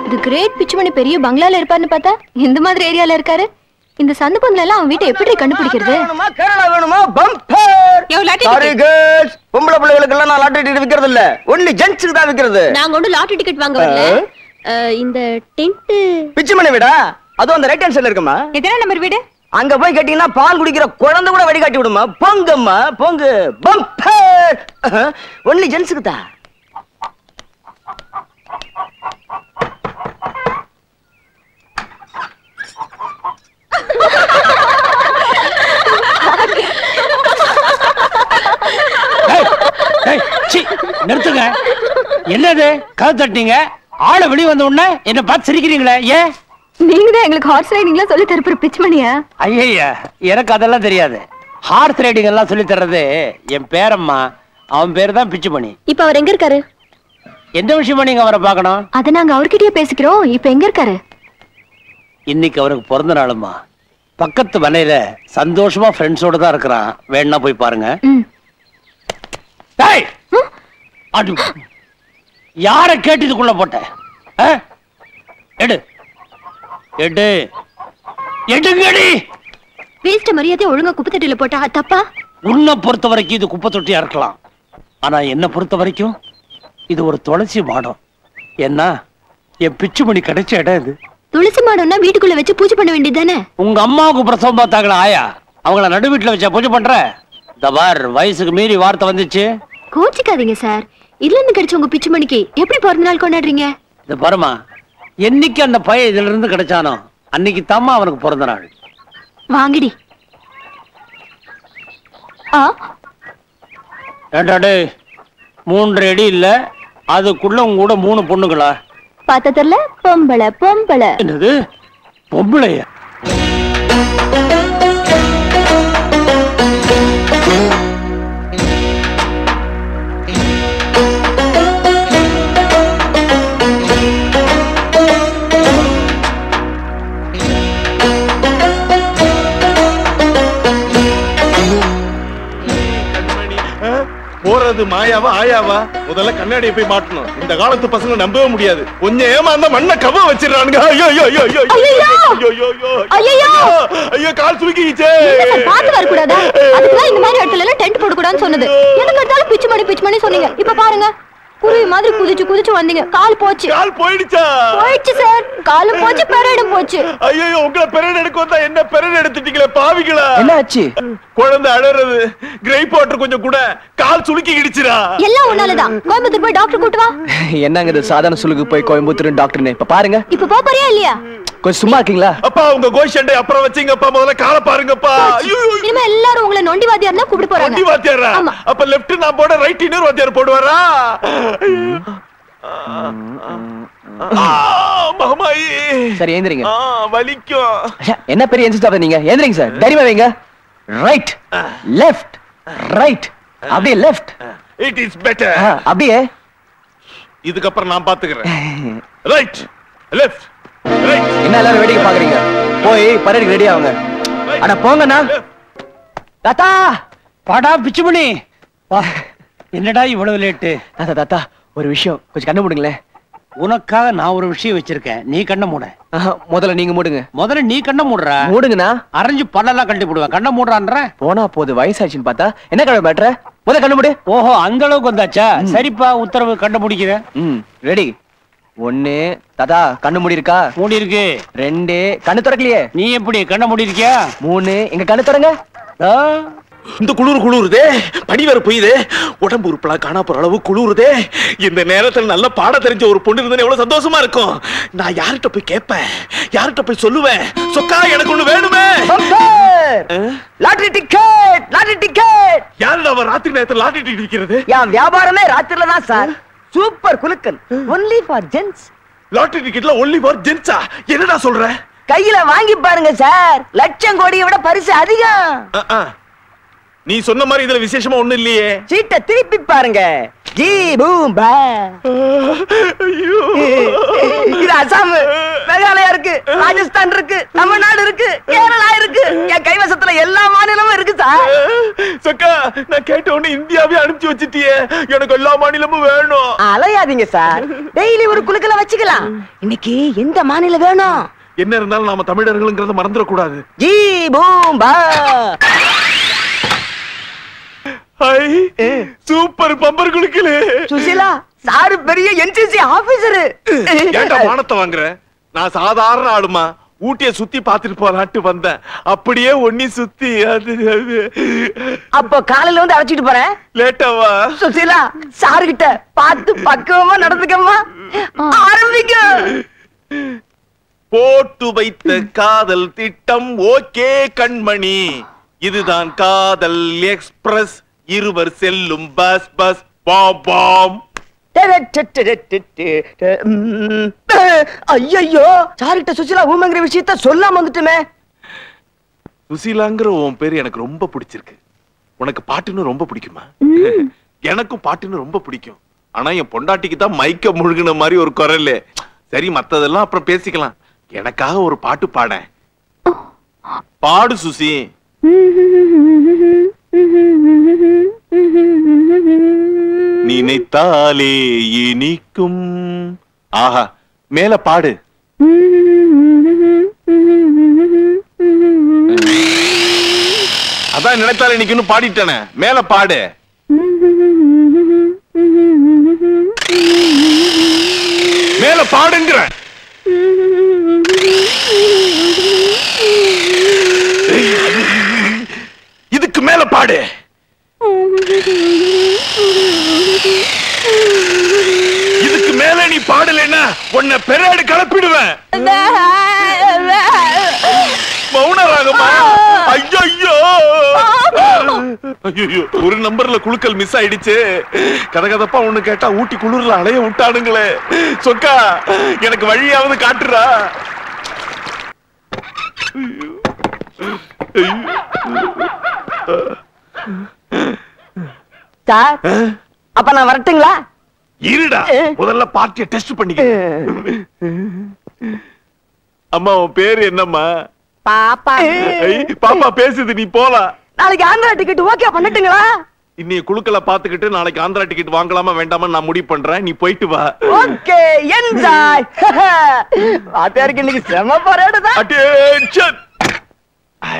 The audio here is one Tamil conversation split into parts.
இது கிரேட் பிச்சுமணி பெரிய பங்களால இருப்பாருன்னு பார்த்தா இந்த மாதிரி ஏரியால இருக்காரு இந்த சந்து பங்களா எல்லாம் அவன் வீட்டை எப்படி கண்டுபிடிக்கிறது வேணுமா கேரளா வேணுமா பம்பர் யோ, லாட்டரி சாரி கேர்ள்ஸ் பொம்பளை பிள்ளைகளுக்கு எல்லாம் நான் லாட்டரி டிக்கெட் விக்கிறது இல்ல ஒன்லி ஜென்ட்ஸுக்கு தான் விக்கிறது நாங்க ஒன்றும் லாட்டரி டிக்கெட் வாங்க வரல அஹ், இந்த டென்ட் பிச்சுமணி வீடா அதுவும் அந்த ரைட் ஹேண்ட் சைடுல இருக்குமா எத்தனை நம்பர் வீடு அங்க போய் கேட்டீங்கன்னா பால் குடிக்கிற குழந்தை கூட வடிகாட்டி விடுமா பொங்கம்மா பொங்கு பம்பர் ஒன்லி ஜென்ஸுக்கு தான் ஏய், சீ, நிறுத்துங்க என்னது கதை தட்டிங்க ஆளை வெளிய வந்த உடனே என்ன பார்த்து சிரிக்கிறீங்களே ஏன் நீங்க தான் எங்களுக்கு ஹார்ஸ் ரைடிங்ல சொல்லி தரப்புற பிச்சுமணியா ஐயா எனக்கு அதெல்லாம் தெரியாது ஹார்ஸ் ரைடிங் எல்லாம் சொல்லி தர்றது என் பேரம்மா அவன் பேர் தான் பிச்சுமணி இப்ப அவர் எங்க இருக்காரு எந்த விஷயமா நீங்க அவரை பார்க்கணும் அத நாங்க அவர்கிட்டயே பேசிக்கிறோம் இப்ப எங்க இருக்காரு இன்னைக்கு அவருக்கு பிறந்த நாளுமா பக்கத்து மனையில சந்தோஷமா ஃப்ரெண்ட்ஸோட தான் இருக்கிறான் வேணா போய் பாருங்க ம். டேய்! அடி. யார கேட்டு இதுக்குள்ள போட்ட ஆ? எடு எடு எடுங்கடி வேஸ்ட் மரியாதை ஒழுங்கா குப்பை தொட்டியில போட்டா அது தப்பா உன்னை பொறுத்த வரைக்கும் இது குப்பை தொட்டியா இருக்கலாம் ஆனா என்ன பொறுத்த வரைக்கும் இது ஒரு துளசி மாடம் என்ன என் பிச்சுமணி கிடைச்ச இடம் இது துளசி மாடம்னா வீட்டுக்குள்ள வச்சு பூஜை பண்ண வேண்டியதானே உங்க அம்மாவுக்கு பிரசவம் பார்த்தாங்களா ஆயா அவங்கள நடு வீட்டுல வச்சா பூஜை பண்ற இந்த பார் வயசுக்கு மீறி வார்த்தை வந்துச்சு கோச்சிக்காதீங்க சார் இதுல இருந்து கிடைச்ச உங்க பிச்சுமணிக்கு எப்படி பிறந்த நாள் கொண்டாடுறீங்க இந்த பாருமா என்னைக்கு அந்த பையன் இதுல இருந்து கிடைச்சானோ அன்னைக்கு தாம்மா அவனுக்கு பிறந்த நாள் வாங்கடி ஆ ஏண்டா டேய் மூன்று அடி இல்ல அதுக்குள்ள உங்க கூட மூணு பொண்ணுங்களா பார்த்த தெரியல பொம்பளை பொம்பளை என்னது பொம்பளையா போறது மாயாவா ஆயாவா முதல்ல கண்ணாடியை போய் மாட்டணும் இந்த காலத்து பசங்க நம்பவே முடியாது கொஞ்சம் ஏமாந்த மண்ணை கவ வச்சிடறானுங்க ஐயோ ஐயோ ஐயோ ஐயோ ஐயையோ! ஐயோ ஐயோ ஐயோ ஐயையோ! ஐயோ கால் சுருக்கிச்சே இல்ல சார் பாத்து வரக்கூடாதா அதுக்குதான் இந்த மாதிரி இடத்துல எல்லாம் டென்ட் போடக்கூடாதுன்னு சொன்னது எதுக்கு எடுத்தாலும் பிச்சு மணி பிச்சு மணி சொன்னீங்க இப்ப பாருங்க குருவி மாதிரி குதிச்சு குதிச்சு வந்தீங்க கால் போச்சு கால் போயிடுச்சா போயிடுச்சு சார் காலும் போச்சு பெரடும் போச்சு ஐயோ உங்களை பெரடு எடுக்க வந்தா என்ன பெரடு எடுத்துட்டீங்களே பாவிங்களா என்ன ஆச்சு குழந்தை அழறது கிரேப் வாட்டர் கொஞ்சம் கூட கால் சுளுக்கி கிடிச்சிரா எல்லாம் உன்னாலதான் கோயம்புத்தூர் போய் டாக்டர் கூட்டு வா என்னங்க இது சாதாரண சுலுக்கு போய் கோயம்புத்தூர் டாக்டர்னு இப்ப பாருங்க இப்ப போப் போறியா இல்லையா கொஞ்சம் சும்மா இருக்கீங்களா அப்பா உங்க கோஷண்டை அப்புறம் வச்சீங்கப்பா முதல்ல காலை பாருங்கப்பா ஐயோ ஐயோ, இனிமே எல்லாரும் உங்களை நொண்டி வாத்தியா இருந்தா கூப்பிட்டு வண்டி போறாங்க வாத்தியாரா ஆமா. அப்ப லெஃப்ட் நான் போட ரைட் இன்னொரு வாத்தியார் போடுவாரா ஆ, மாமாயி சரி ஏந்திரிங்க ஆ, வலிக்கும் என்ன பெரிய என்சிஸ்ட் நீங்க ஏந்திரிங்க சார் தைரியமா வைங்க ரைட் லெஃப்ட் ரைட் அப்படியே லெஃப்ட் இட் இஸ் பெட்டர் அப்படியே இதுக்கப்புறம் நான் பாத்துக்கிறேன் ரைட் லெஃப்ட் ரைட் என்ன எல்லாரும் வேடிக்கை பாக்குறீங்க போய் பரேடுக்கு ரெடி ஆகுங்க அட போங்கண்ணா தாத்தா பாடா பிச்சுமணி வா என்னடா இவ்வளவு லேட்டு தாத்தா தாத்தா ஒரு விஷயம் கொஞ்சம் கண்ணு மூடுங்களேன் உனக்காக நான் ஒரு விஷயம் வச்சிருக்கேன் நீ கண்ணை மூட ஆஹா, முதல்ல நீங்க மூடுங்க முதல்ல நீ கண்ணை மூடுற மூடுங்கண்ணா அரைஞ்சு பல்லெல்லாம் கழட்டி போடுவேன் கண்ணை மூடுறான்ற போனா போது வயசாச்சுன்னு பார்த்தா என்ன கடை மேட்ற முதல்ல கண்ணு மூடு ஓஹோ அந்த அளவுக்கு வந்தாச்சா சரிப்பா உத்தரவு கண்ணை முடிக்கிறேன் ம் ரெடி ஒண்ணு தாத்தா கண்ணு மூடி இருக்கா மூடி இருக்கு ரெண்டு கண்ணு திறக்கலையே நீ எப்படி கண்ணை மூடி இருக்கியா மூணு எங்க கண்ணு திறங்க ஆ, இந்த குளிர் குளிருதே பனி வேற பெய்யுதே உடம்பு உறுப்பெல்லாம் காணா போற அளவு குளிருதே இந்த நேரத்துல நல்ல பாட தெரிஞ்ச ஒரு பொண்ணு இருந்தா எவ்வளவு சந்தோஷமா இருக்கும் நான் யார்கிட்ட போய் கேட்பேன் யார்கிட்ட போய் சொல்லுவேன் சொக்கா எனக்கு ஒண்ணு வேணுமே லாட்டரி டிக்கெட் லாட்டரி டிக்கெட் யாருடா அவன் ராத்திரி நேரத்துல லாட்டி டிக்கெட் விக்கிறது என் வியாபாரமே ராத்திரில தான் சார் சூப்பர் குலுக்கல் ஒன்லி ஃபார் ஜென்ஸ் லாட்டரி டிக்கெட்ல ஒன்லி ஃபார் ஜென்ஸா என்னடா சொல்ற கையில வாங்கி பாருங்க சார் லட்சம் கோடியை விட பரிசு அதிகம் அஹ், அஹ். நீ சொன்ன மாதிரி இதுல விசேஷமா ஒண்ணும் இல்லையே சீட்டை திருப்பி பாருங்க ஜி பூம் பா ஐயோ இது அசாம் மேகாலயா இருக்கு ராஜஸ்தான் இருக்கு தமிழ்நாடு இருக்கு கேரளா இருக்கு என் கைவசத்துல எல்லா மாநிலமும் இருக்கு சார் சக்கா நான் கேட்ட உடனே இந்தியாவே அனுப்பிச்சு வச்சிட்டியே எனக்கு எல்லா மாநிலமும் வேணும் அலையாதீங்க சார் டெய்லி ஒரு குழுக்களை வச்சுக்கலாம் இன்னைக்கு எந்த மாநிலம் வேணும் என்ன இருந்தாலும் நாம தமிழர்களுங்கிறத மறந்துடக்கூடாது ஜி பூம் பா ஐ சூப்பர் பம்பர் குலுக்கலு சுசிலா சாரு பெரிய என்சிசி ஆபீசரு ஏன்டா மானத்தை வாங்குற நான் சாதாரண ஆளுமா ஊட்டிய சுத்தி பாத்துட்டு போலான்ட்டு வந்தேன் அப்படியே ஒன்னி சுத்தி அது அது அப்போ காலையில வந்து அழைச்சிட்டு போறேன் லேட்டாவா சுசிலா சாரு கிட்ட பார்த்து பக்குவமா நடந்துக்கம்மா ஆரம்பிக்க போட்டு வைத்த காதல் திட்டம் ஓகே கண்மணி இதுதான் காதல் எக்ஸ்பிரஸ் இருவர் செல்லும் பஸ் பஸ் பாம் ஐயோ சாருகிட்ட சுசிலா ஊமங்கிற விஷயத்த சொல்லாம வந்துட்டுமே சுசீலாங்கிற உன் பேர் எனக்கு ரொம்ப பிடிச்சிருக்கு உனக்கு பாட்டுன்னு ரொம்ப பிடிக்குமா எனக்கும் பாட்டுன்னு ரொம்ப பிடிக்கும் ஆனா என் பொண்டாட்டிக்கு தான் மைக்க முழுகின மாதிரி ஒரு குரல் சரி மத்ததெல்லாம் அப்புறம் பேசிக்கலாம் எனக்காக ஒரு பாட்டு பாட பாடு சுசி நினைத்தாலே இனிக்கும் ஆஹா மேல பாடு அதான் நினைத்தாலே இனிக்குன்னு பாடிட்டேனே மேல பாடு மேல பாடுங்கிற இதுக்கு மேல பாடு இதுக்கு மேல நீ பாடலைன்னா உன்னை பெராடு கலப்பிடுவேன் மௌன ராகமா ஐயோ ஐயோ ஒரு நம்பர்ல குழுக்கள் மிஸ் ஆயிடுச்சு கதகதப்பா ஒண்ணு கேட்டா ஊட்டி குளிர்ல அலைய விட்டானுங்களே சொக்கா எனக்கு வழியாவது காட்டுறா சார் அப்ப நான் வரட்டுங்களா இருடா முதல்ல பார்ட்டிய டெஸ்ட் பண்ணிக்க அம்மா உன் பேரு என்னம்மா பாப்பா ஐ, பாப்பா பேசுது நீ போலாம் நாளைக்கு ஆந்திரா டிக்கெட் ஓகே பண்ணட்டுங்களா இன்னைய குழுக்களை பாத்துக்கிட்டு நாளைக்கு ஆந்திரா டிக்கெட் வாங்கலாமா வேண்டாமா நான் முடிவு பண்றேன் நீ போயிட்டு வா ஓகே என்ஜாய் வாத்தியாருக்கு இன்னைக்கு செம பரேடு தான் அட்டென்ஷன் ஐ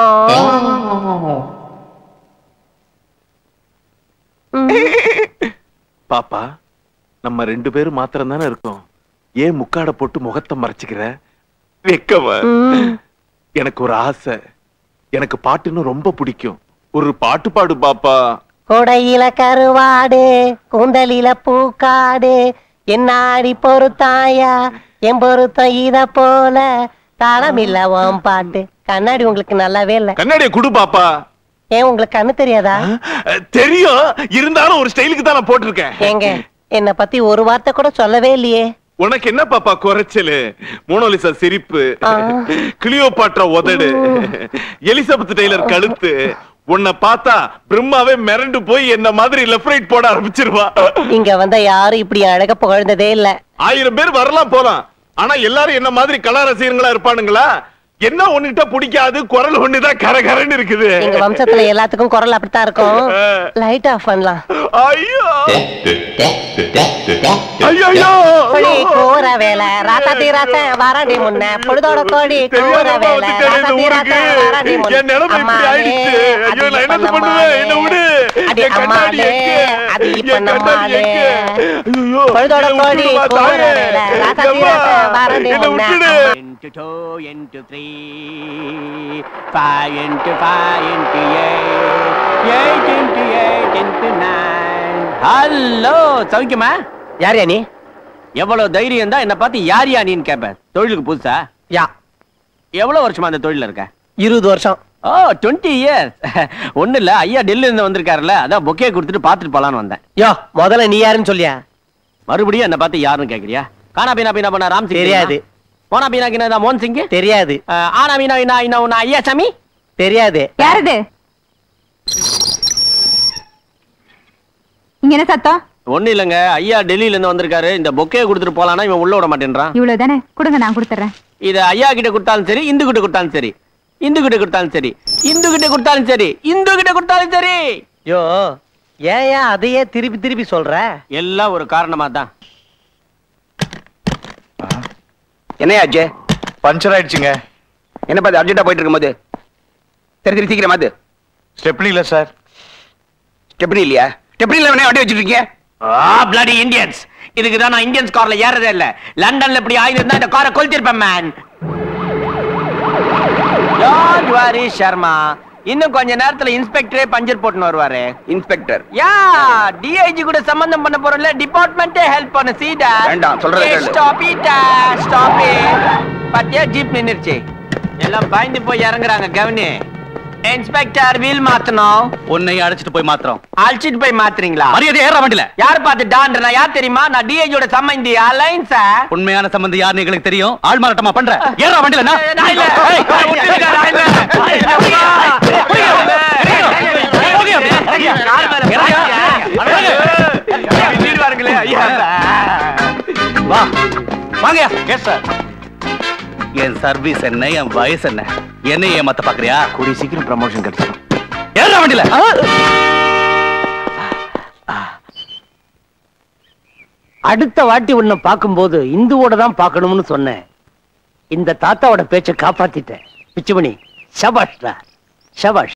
பாப்பா நம்ம ரெண்டு பேரும் மாத்திரம் தானே இருக்கோம் ஏன் முக்காட போட்டு முகத்தை மறைச்சுக்கிற வெக்கவ எனக்கு ஒரு ஆசை எனக்கு பாட்டுன்னு ரொம்ப பிடிக்கும் ஒரு பாட்டு பாடு பாப்பா கொடையில கருவாடு கூந்தலில பூக்காடு என்னாடி பொறுத்தாயா என் பொருத்தம் இத போல தாளமில்ல ஓம் பாட்டு கண்ணாடி உங்களுக்கு நல்லாவே இல்ல கண்ணாடிய குடு பாப்பா ஏன் உங்களுக்கு கண்ணு தெரியாதா அஹ், தெரியும் இருந்தாலும் ஒரு ஸ்டைலுக்கு தான் நான் போட்டிருக்கேன் ஏங்க என்ன பத்தி ஒரு வார்த்தை கூட சொல்லவே இல்லையே உனக்கு என்ன பாப்பா குறைச்சலு மோனோலிசா சிரிப்பு ஆ. கிளியோபாட்ரா உதடு எலிசபெத் டெய்லர் கழுத்து உன்னை பார்த்தா பிரம்மாவே மிரண்டு போய் என்ன மாதிரி லெஃப்ட் ரைட் போட ஆரம்பிச்சிருவா இங்க வந்த யாரும் இப்படி அழக புகழ்ந்ததே இல்ல ஆயிரம் பேர் வரலாம் போலாம் ஆனா எல்லாரும் என்ன மாதிரி கலா ரசிகர்களா இருப்பானுங்களா என்ன ஒண்ணுகிட்ட பிடிக்காது குரல் ஒண்ணுதான் கரகரன்னு இருக்குது எங்க வம்சத்துல எல்லாத்துக்கும் குரல் அப்படித்தான் இருக்கும் லைட் ஆஃப் பண்ணலாம் ஐயோ ஐயோ கோழி கூற வேலை ராசாத்தி ராசன் வாராண்டி முன்ன பொழுதோட கோழி கூற தெரியாதமா வேலை வந்துட்டேன் இந்த ராசாத்தி ஊருக்கு. ராசன் வாராண்டி முன்ன என் நிலைமை இப்படி அம்மாளே, ஆயிடுச்சு. ஐயோ, அது நான் இப்ப என்னது பண்ணுவேன்? என்னை விடு. அடி என் கண்ணாடி அம்மாளே, எங்க? அது இப்ப என் கண்ணாடி நம்மாளே. எங்க? ஐயோ, பொழுதோட என்னை கோழி விட்டுடுமா, கூற தாயே? வேலை ராசாத்தி எம்மா, ராசன் வாராண்டி என்னை முன்ன விட்டுடு. into two, into three, five into five, into eight, eight into eight, into nine. Hello சௌக்கியமா யார் யா நீ எவ்வளவு தைரியம் தான் என்ன பார்த்து யார் யா நீன்னு கேட்பேன் தொழிலுக்கு புதுசா யா எவ்வளவு வருஷமா அந்த தொழில இருக்க இருபது வருஷம் ஓ டுவெண்ட்டி இயர்ஸ் ஒண்ணு இல்ல ஐயா டெல்லியில இருந்து வந்திருக்காருல்ல அதான் பொக்கே கொடுத்துட்டு பாத்துட்டு போலான்னு வந்தேன் யோ முதல்ல நீ யாருன்னு சொல்லியா மறுபடியும் என்ன பார்த்து யாருன்னு கேக்குறியா கானா பீனா பீனா பண்ண ராம் சிங் தெரியாது. தெரியுமா? போனா பீனா கினா மோகன் சிங் தெரியாது அஹ், ஆனா மீனா இனா இனா உன்னா ஐயா சாமி தெரியாது யாரது இங்க என்ன சத்தம் ஒண்ணு இல்லைங்க ஐயா டெல்லியில இருந்து வந்திருக்காரு இந்த பொக்கையை கொடுத்துட்டு போலான்னா இவன் உள்ள விட மாட்டேன்றான் இவ்வளவு தானே கொடுங்க நான் கொடுத்துறேன் இது ஐயா கிட்ட கொடுத்தாலும் சரி இந்து கிட்ட கொடுத்தாலும் சரி இந்து கிட்ட கொடுத்தாலும் சரி இந்து கிட்ட கொடுத்தாலும் சரி இந்து கிட்ட கொடுத்தாலும் சரி யோ ஏன் ஏன் அதையே திருப்பி திருப்பி சொல்ற எல்லாம் ஒரு காரணமா தான் என்னையாச்சு பஞ்சர் ஆயிடுச்சுங்க என்ன பார்த்து அர்ஜென்ட்டா போயிட்டு இருக்கும்போது சரி சரி சீக்கிரம் மாத்து ஸ்டெப்னி இல்ல சார் ஸ்டெப்னி இல்லையா ஸ்டெப்னி இல்ல வண்டி வச்சுட்டு இருக்கீங்க பிளடி இந்தியன்ஸ் இதுக்கு தான் நான் இந்தியன்ஸ் கார்ல ஏறதே இல்ல லண்டன்ல இப்படி ஆயிருந்தா இந்த காரை கொளுத்திருப்பேன் மேன் டோன்ட் வரி சர்மா இன்னும் கொஞ்ச நேரத்துல இன்ஸ்பெக்டரே பஞ்சர் போட்டுன்னு வருவாரு இன்ஸ்பெக்டர் யா டிஐஜி கூட சம்பந்தம் பண்ண போறோம்ல டிபார்ட்மெண்ட்டே ஹெல்ப் பண்ண சீடா வேண்டாம், சொல்றதை கேளு. ஸ்டாப் இட் ஸ்டாப் இட் பாத்தியா ஜீப் நின்னுருச்சு எல்லாம் பயந்து போய் இறங்குறாங்க கவனி இன்ஸ்பெக்டர் வீல் மாத்தணும் உன்னை அழைச்சிட்டு போய் மாத்திரம் அழைச்சிட்டு போய் மாத்துறீங்களா மரியாதை ஏற வண்டியில யார் பார்த்து டான்ற நான் யார் தெரியுமா நான் டிஐஜியோட சம்மந்தி அலைன்ஸ் உண்மையான சம்பந்தம் யாருன்னு எங்களுக்கு தெரியும் ஆள் மாறாட்டமா பண்ற ஏற வண்டியில நான். நான் இல்ல. ஏய், நான் விட்டுருங்க, நான் இல்ல. கால் மேல பின்னிடுவாருங்களே, ஐயா. வா வாங்க எஸ் சார் என் சர்வீஸ் என்ன என் வயசு என்ன என்ன ஏமாத்த பாக்குறியா கூடிய சீக்கிரம் ப்ரமோஷன் கிடைச்சிடும் ஏற வண்டியில அடுத்த வாட்டி உன்னை பார்க்கும்போது இந்துவோட தான் பார்க்கணும்னு சொன்னேன் இந்த தாத்தாவோட பேச்சை காப்பாத்திட்டேன் பிச்சுமணி சபாஷ்டா சபாஷ்